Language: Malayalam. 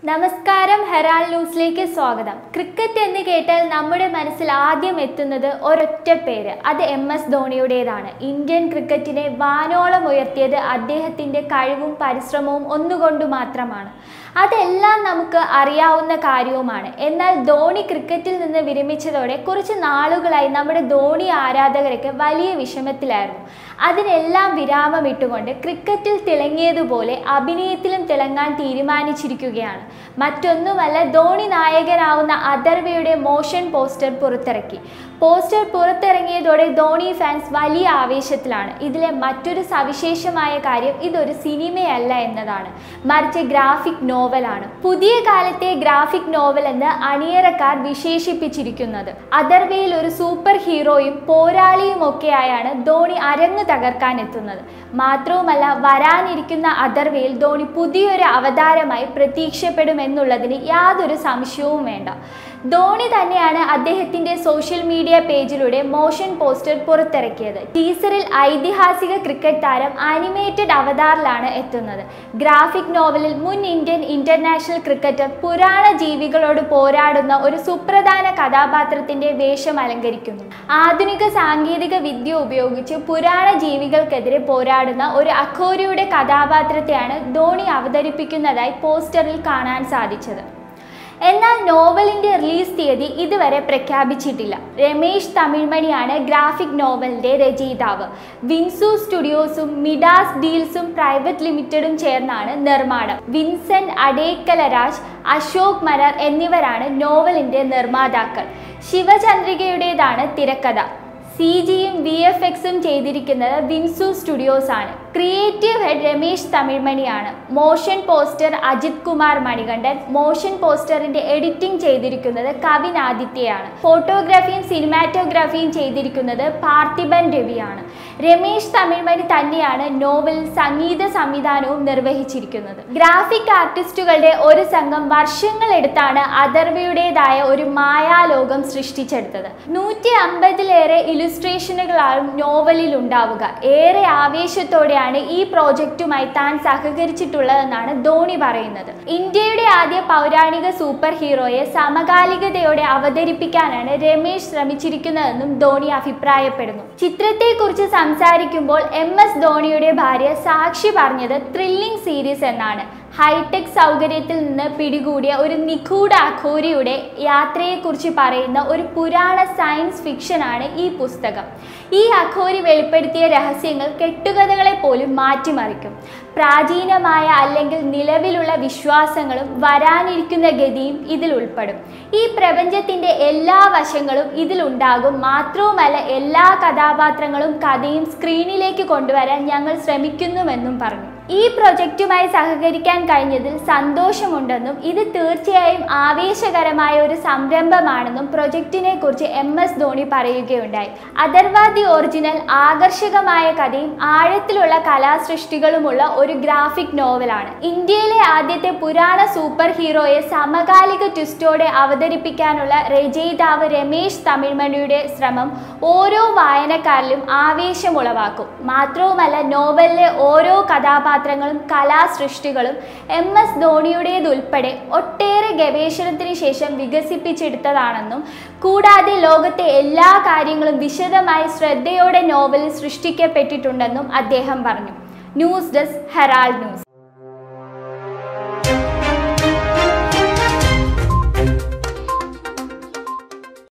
നമസ്കാരം ഹെറാൾഡ് ന്യൂസിലേക്ക് സ്വാഗതം ക്രിക്കറ്റ് എന്ന് കേട്ടാൽ നമ്മുടെ മനസ്സിൽ ആദ്യം എത്തുന്നത് ഒരൊറ്റ പേര് അത് എം എസ് ധോണിയുടേതാണ് ഇന്ത്യൻ ക്രിക്കറ്റിനെ വാനോളം ഉയർത്തിയത് അദ്ദേഹത്തിൻ്റെ കഴിവും പരിശ്രമവും ഒന്നുകൊണ്ട് മാത്രമാണ് അതെല്ലാം നമുക്ക് അറിയാവുന്ന കാര്യവുമാണ് എന്നാൽ ധോണി ക്രിക്കറ്റിൽ നിന്ന് വിരമിച്ചതോടെ കുറച്ച് നാളുകളായി നമ്മുടെ ധോണി ആരാധകരൊക്കെ വലിയ വിഷമത്തിലായിരുന്നു അതിനെല്ലാം വിരാമമിട്ടുകൊണ്ട് ക്രിക്കറ്റിൽ തിളങ്ങിയതുപോലെ അഭിനയത്തിലും തിളങ്ങാൻ തീരുമാനിച്ചിരിക്കുകയാണ് മറ്റൊന്നുമല്ല ധോണി നായകനാവുന്ന അഥർവയുടെ മോഷൻ പോസ്റ്റർ പുറത്തിറക്കി പോസ്റ്റർ പുറത്തിറങ്ങിയതോടെ ധോണി ഫാൻസ് വലിയ ആവേശത്തിലാണ് ഇതിലെ മറ്റൊരു സവിശേഷമായ കാര്യം ഇതൊരു സിനിമയല്ല എന്നതാണ് മറിച്ച് ഗ്രാഫിക് നോവലാണ് പുതിയ കാലത്തെ ഗ്രാഫിക് നോവൽ എന്ന് അണിയറക്കാർ വിശേഷിപ്പിച്ചിരിക്കുന്നത് അഥർവയിൽ ഒരു സൂപ്പർ ഹീറോയും പോരാളിയും ഒക്കെയായാണ് ധോണി അരങ്ങ് തകർക്കാൻ എത്തുന്നത് മാത്രവുമല്ല വരാനിരിക്കുന്ന അഥർവയിൽ ധോണി പുതിയൊരു അവതാരമായി പ്രതീക്ഷപ്പെടുമെന്നുള്ളതിന് യാതൊരു സംശയവും വേണ്ട ധോണി തന്നെയാണ് അദ്ദേഹത്തിന്റെ സോഷ്യൽ മീഡിയ പേജിലൂടെ മോഷൻ പോസ്റ്റർ പുറത്തിറക്കിയത് ടീസറിൽ ഐതിഹാസിക ക്രിക്കറ്റ് താരം അനിമേറ്റഡ് അവതാറിലാണ് എത്തുന്നത് ഗ്രാഫിക് നോവലിൽ മുൻ ഇന്ത്യൻ ഇന്റർനാഷണൽ ക്രിക്കറ്റർ പുരാണ ജീവികളോട് പോരാടുന്ന ഒരു സുപ്രധാന കഥാപാത്രത്തിന്റെ വേഷം അലങ്കരിക്കുന്നു ആധുനിക സാങ്കേതിക വിദ്യ ഉപയോഗിച്ച് പുരാണ ജീവികൾക്കെതിരെ പോരാടുന്ന ഒരു അഖോരിയുടെ കഥാപാത്രത്തെയാണ് ധോണി അവതരിപ്പിക്കുന്നതായി പോസ്റ്ററിൽ കാണാൻ സാധിച്ചത് എന്നാൽ നോവലിന്റെ റിലീസ് തീയതി ഇതുവരെ പ്രഖ്യാപിച്ചിട്ടില്ല രമേശ് തമിഴ്മണിയാണ് ഗ്രാഫിക് നോവലിന്റെ രചയിതാവ് വിൻസു സ്റ്റുഡിയോസും മിഡാസ് ഡീൽസും പ്രൈവറ്റ് ലിമിറ്റഡും ചേർന്നാണ് നിർമ്മാണം വിൻസെന്റ് അടേക്കലരാജ് അശോക് മരർ എന്നിവരാണ് നോവലിന്റെ നിർമ്മാതാക്കൾ ശിവചന്ദ്രികയുടേതാണ് തിരക്കഥ സി ജിയും വി എഫ് എക്സും ചെയ്തിരിക്കുന്നത് വിൻസു സ്റ്റുഡിയോസ് ആണ് ക്രിയേറ്റീവ് ഹെഡ് രമേശ് തമിഴ്മണിയാണ് motion poster Ajith Kumar Manikandan motion പോസ്റ്ററിന്റെ എഡിറ്റിംഗ് ചെയ്തിരിക്കുന്നത് കവിൻ ആദിത്യയാണ് ഫോട്ടോഗ്രാഫിയും സിനിമാറ്റോഗ്രാഫിയും ചെയ്തിരിക്കുന്നത് പാർത്ഥിബൻ രവിയാണ് രമേശ് തമിഴ്മണി തന്നെയാണ് നോവലിൽ സംഗീത സംവിധാനവും നിർവഹിച്ചിരിക്കുന്നത് ഗ്രാഫിക് ആർട്ടിസ്റ്റുകളുടെ ഒരു സംഘം വർഷങ്ങളെടുത്താണ് അഥർവയുടേതായ ഒരു മായാലോകം സൃഷ്ടിച്ചെടുത്തത് നൂറ്റി അമ്പതിലേറെ ഇലുസ്ട്രേഷനുകളാണ് നോവലിൽ ഉണ്ടാവുക ഏറെ ആവേശത്തോടെയാണ് ഈ പ്രോജക്റ്റുമായി താൻ സഹകരിച്ചിട്ടുള്ളതെന്നാണ് ധോണി പറയുന്നത് ഇന്ത്യയുടെ ആദ്യ പൗരാണിക സൂപ്പർ ഹീറോയെ സമകാലികതയോടെ അവതരിപ്പിക്കാനാണ് രമേശ് ശ്രമിച്ചിരിക്കുന്നതെന്നും ധോണി അഭിപ്രായപ്പെടുന്നു ചിത്രത്തെക്കുറിച്ച് സംസാരിക്കുമ്പോൾ എം എസ് ധോണിയുടെ ഭാര്യ സാക്ഷി പറഞ്ഞത് ത്രില്ലിംഗ് സീരീസ് എന്നാണ് ഹൈടെക് സൗകര്യത്തിൽ നിന്ന് പിടികൂടിയ ഒരു നിഗൂഢ അഘോരിയുടെ യാത്രയെക്കുറിച്ച് പറയുന്ന ഒരു പുരാണ സയൻസ് ഫിക്ഷനാണ് ഈ പുസ്തകം ഈ അഘോരി വെളിപ്പെടുത്തിയ രഹസ്യങ്ങൾ കെട്ടുകഥകളെ പോലും മാറ്റിമറിക്കും പ്രാചീനമായ അല്ലെങ്കിൽ നിലവിലുള്ള വിശ്വാസങ്ങളും വരാനിരിക്കുന്ന ഗതിയും ഇതിൽ ഉൾപ്പെടും ഈ പ്രപഞ്ചത്തിൻ്റെ എല്ലാ വശങ്ങളും ഇതിലുണ്ടാകും മാത്രവുമല്ല എല്ലാ കഥാപാത്രങ്ങളും കഥയും സ്ക്രീനിലേക്ക് കൊണ്ടുവരാൻ ഞങ്ങൾ ശ്രമിക്കുന്നുവെന്നും പറഞ്ഞു ഈ പ്രൊജക്റ്റുമായി സഹകരിക്കാൻ കഴിഞ്ഞതിൽ സന്തോഷമുണ്ടെന്നും ഇത് തീർച്ചയായും ആവേശകരമായ ഒരു സംരംഭമാണെന്നും പ്രൊജക്റ്റിനെ കുറിച്ച് എം എസ് ധോണി പറയുകയുണ്ടായി അഥർവ ദി ഒറിജിനൽ ആകർഷകമായ കഥയും ആഴത്തിലുള്ള കലാസൃഷ്ടികളുമുള്ള ഒരു ഗ്രാഫിക് നോവലാണ് ഇന്ത്യയിലെ ആദ്യത്തെ പുരാണ സൂപ്പർ ഹീറോയെ സമകാലിക ട്വിസ്റ്റോടെ അവതരിപ്പിക്കാനുള്ള രചയിതാവ് രമേശ് തമിഴ്മണിയുടെ ശ്രമം ഓരോ വായനക്കാരിലും ആവേശമുളവാക്കും മാത്രവുമല്ല നോവലിലെ ഓരോ കഥാപാത്രങ്ങളും കലാസൃഷ്ടികളും എം എസ് ധോണിയുടേതുൾപ്പെടെ ഒട്ടേറെ ഗവേഷണത്തിന് ശേഷം വികസിപ്പിച്ചെടുത്തതാണെന്നും കൂടാതെ ലോകത്തെ എല്ലാ കാര്യങ്ങളും വിശദമായി ശ്രദ്ധയോടെ നോവലിൽ സൃഷ്ടിക്കപ്പെട്ടിട്ടുണ്ടെന്നും അദ്ദേഹം പറഞ്ഞു ന്യൂസ് ഡെസ്ക് ഹെറാൾഡ് ന്യൂസ്